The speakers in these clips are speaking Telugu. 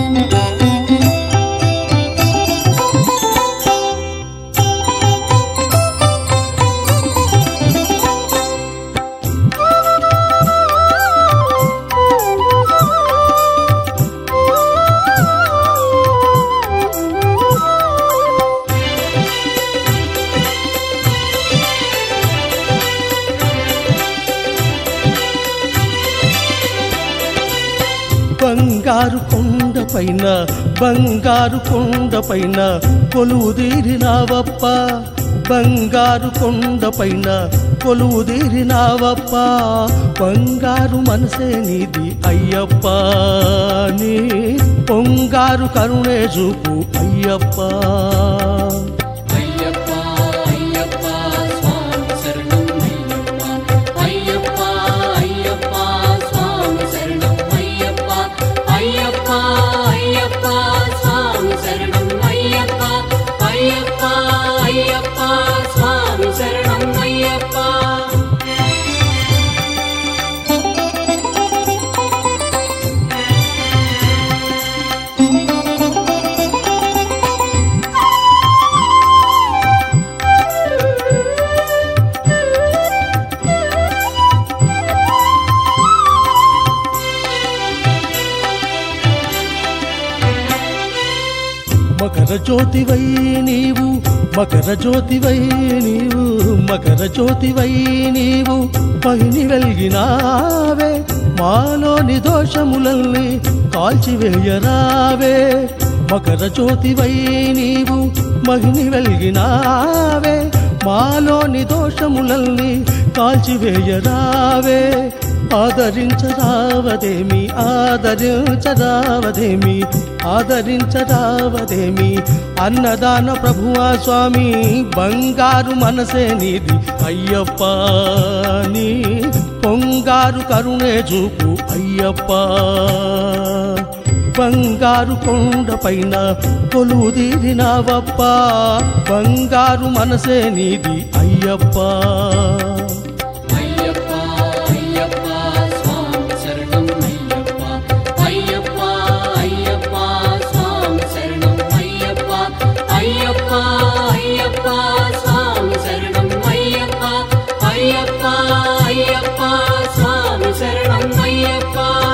బంగారు కొండ పైన బంగారు కొండ పైన కొలువు తీరినావప్ప బంగారు కొండ పైన కొలువు తీరినావప్ప బంగారు మనసే నీది అయ్యప్ప నీ పొంగారు కరుణే చూపు అయ్యప్ప అయ్యప్ప అయ్యప్ప స్వామి శరణం అయ్యప్ప అయ్యప్ప అయ్యప్ప స్వామి శరణం అయ్యప్ప అయ్యప్ప అయ్యప్ప స్వామి శరణం అయ్యప్ప అయ్యప్ప అయ్యప్ప స్వామి శరణం అయ్యప్ప మకర జ్యోతివై నీవు మకర జ్యోతివై నీవు మకర జ్యోతివై నీవు పైని వెలిగినావే మాలోని దోషములల్ని కాల్చివేయరావే మకర జ్యోతివై నీవు మహిని వెలిగినావే మాలోని దోషములల్ని కాల్చివేయరావే ఆదరించరావదేమి ఆదరించరావదేమి ఆదరించరావదేమి అన్నదాన ప్రభువా స్వామి బంగారు మనసే నీది అయ్యప్ప నీ పొంగారు కరుణే చూపు అయ్యప్ప బంగారు కొండ పైన కొలువు తీరినావప్ప బంగారు మనసే నీది అయ్యప్ప అయ్యప్ప అయ్యప్ప స్వామి శరణం అయ్యప్ప అయ్యప్ప అయ్యప్ప స్వామి శరణం అయ్యప్ప అయ్యప్ప అయ్యప్ప స్వామి శరణం అయ్యప్ప అయ్యప్ప అయ్యప్ప స్వామి శరణం అయ్యప్ప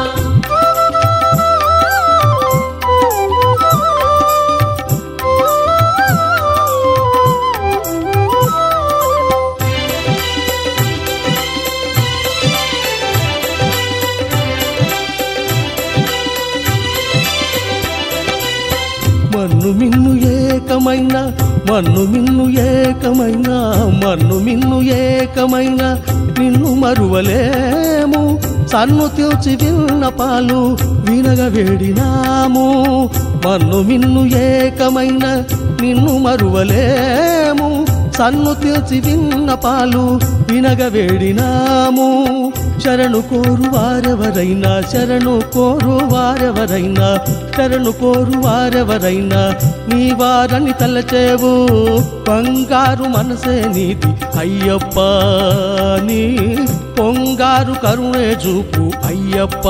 మన్ను మిన్ను ఏకమైన మన్ను మిన్ను ఏకమైన మన్ను మిన్ను ఏకమైన నిన్ను మరువలేము సన్ను తెల్చి విన్నపాలు వినగ వేడినాము మన్ను మిన్ను ఏకమైన నిన్ను మరువలేము సన్ను తెల్చి విన్నపాలు వినగ వేడినాము శరణు కోరు వారెవరైనా శరణు కోరు వారెవరైనా శరణు కోరు వారెవరైనా నీ వారని తలచేవు బంగారు మనసే నీది అయ్యప్ప నీ పొంగారు కరుణే చూపు అయ్యప్ప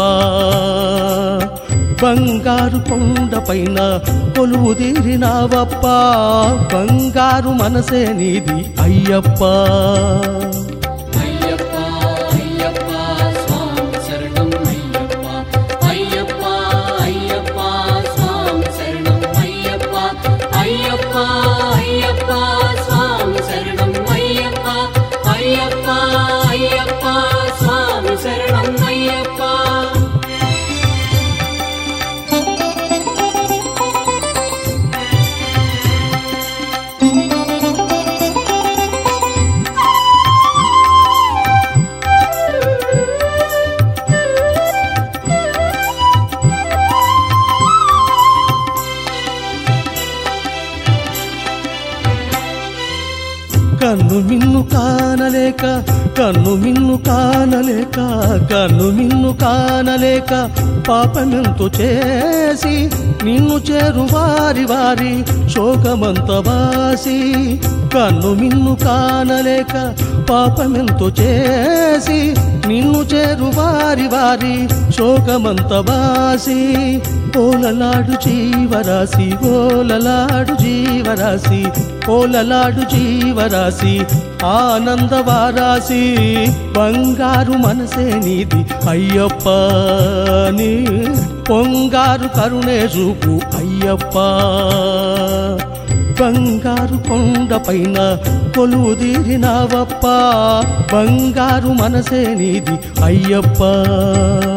బంగారు కొండ పైన కొలువు తీరినావప్ప బంగారు మనసే నీది అయ్యప్ప అయ్యప్ప అయ్యప్ప స్వామి శరణం అయ్యప్ప అయ్యప్ప అయ్యప్ప స్వామి శరణం అయ్యప్ప అయ్యప్ప అయ్యప్ప స్వామి శరణం అయ్యప్ప అయ్యప్ప అయ్యప్ప స్వామి శరణం అయ్యప్ప కన్ను మిన్ను కానలేక కన్ను మిన్ను కానలేక కన్ను మిన్ను కానలేక పాపమెంతో చేసి నిన్ను చేరు వారి వారి శోకమంత బాసి కన్ను మిన్ను కానలేక పాపమెంతో చేసి నిన్ను చేరు వారి వారి శోకమంత బాసి ఓలలాడు జీవరాశి ఓలలాడు జీవరాశి ఓలలాడు జీవరాశి ఆనందవారాశి బంగారు మనసే నీది అయ్యప్ప నీ పొంగారు కరుణే చూపు అయ్యప్ప బంగారు కొండ పైన కొలువుదీరినావప్ప బంగారు మనసే నీది అయ్యప్ప